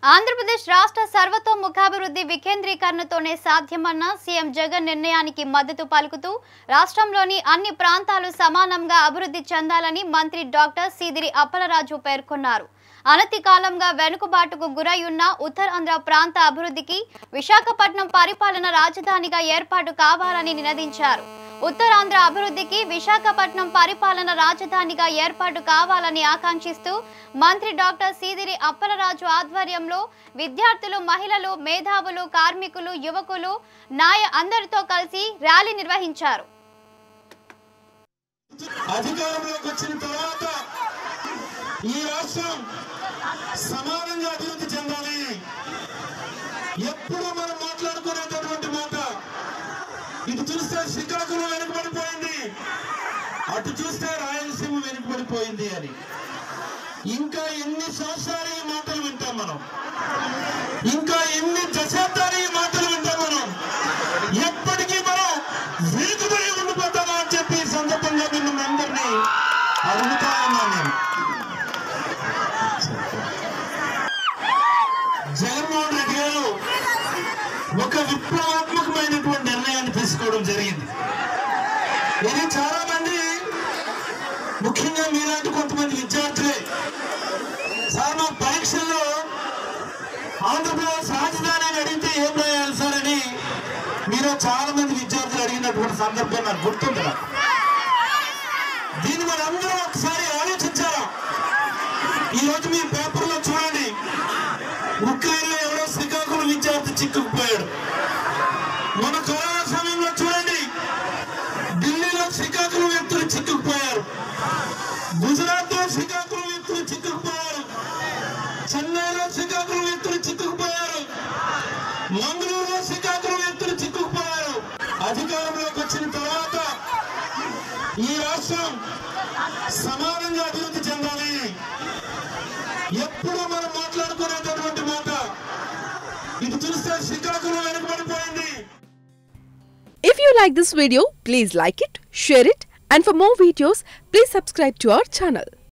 ఆంధ్రప్రదేశ్ రాష్ట్ర సర్వతోముఖాభివృద్ధి వికేంద్రీకరణతోనే సాధ్యమన్న సీఎం జగన్ నిర్ణయానికి మద్దతు పలుకుతూ రాష్ట్రంలోని అన్ని ప్రాంతాలు సమానంగా అభివృద్ధి చెందాలని మంత్రి డాక్టర్ సీదిరి అప్పలరాజు పేర్కొన్నారు అనతి కాలంగా వెనుకబాటుకు గురయ్యున్న ఉత్తరాంధ్ర ప్రాంత అభివృద్ధికి విశాఖపట్నం పరిపాలన రాజధానిగా ఏర్పాటు కావాలని నినదించారు ఉత్తరాంధ్ర అభివృద్ధికి విశాఖపట్నం పరిపాలన రాజధానిగా ఏర్పాటు కావాలని ఆకాంక్షిస్తూ మంత్రి డాక్టర్ సీదిరి అప్పలరాజు ఆధ్వర్యంలో విద్యార్థులు మహిళలు మేధావులు కార్మికులు యువకులు నాయ అందరితో కలిసి ర్యాలీ నిర్వహించారు అధికారంలోకి వచ్చిన తర్వాత ఈ రాష్ట్రం సమానంగా అభివృద్ధి చెందాలి ఎప్పుడు మనం మాట్లాడుకునేటటువంటి మాట ఇటు చూస్తే శ్రీకాకుళం వెనుకబడిపోయింది అటు చూస్తే రాయలసీమ వెనుకబడిపోయింది అని ఇంకా ఎన్ని సంవత్సరాలు ఈ మాటలు వింటాం మనం ఇంకా ఎన్ని దశాబ్దాలు ఈ మాటలు వింటాం మనం ఎప్పటికీ మనం వెనుకబడి ఉండిపోతామా అని చెప్పి ఈ సందర్భంగా మిమ్మల్ని అందరినీ అడుగుతా ఉన్నాను నేను జగన్మోహన్ రెడ్డి గారు ఒక విప్లవాత్మకమైనటువంటి నిర్ణయాన్ని తీసుకోవడం జరిగింది ఇది చాలా మంది ముఖ్యంగా మీలాంటి కొంతమంది విద్యార్థులే సార్ మా పరీక్షల్లో ఆంధ్రప్రదేశ్ రాజధాని అని అడిగితే ఏం రాయాలి సార్ అని మీరు చాలా మంది విద్యార్థులు అడిగినటువంటి సందర్భం నాకు గుర్తుంది నాకు. దీన్ని మరి అందరూ ఒకసారి ఆలోచించారా ఈ రోజు మీ పేపర్లో చూడండి ఉక్రెయిన్ లో ఎవరో శ్రీకాకుళం విద్యార్థి చిక్కుకుపోయాడు మన కరోనా సమయంలో చూడండి ఢిల్లీలో శ్రీకాకుళం వ్యక్తులు చిక్కుకుపోయారు గుజరాత్ లో శ్రీకాకుళం వ్యక్తులు చిక్కుకుపోయారు చెన్నైలో శ్రీకాకుళం వ్యక్తులు చిక్కుకుపోయారు మంగళూరులో శ్రీకాకుళం వ్యక్తులు చిక్కుకుపోయారు అధికారంలోకి వచ్చిన తర్వాత ఈ రాష్ట్రం సమానంగా అభివృద్ధి చెందాలి ఎప్పుడు మనం మాట్లాడుకునేటటువంటి మాట ఇటు చూస్తే Srikakulam వెనుకబడిపోయింది If you like this video, please like it, share it, and for more videos, please subscribe to our channel.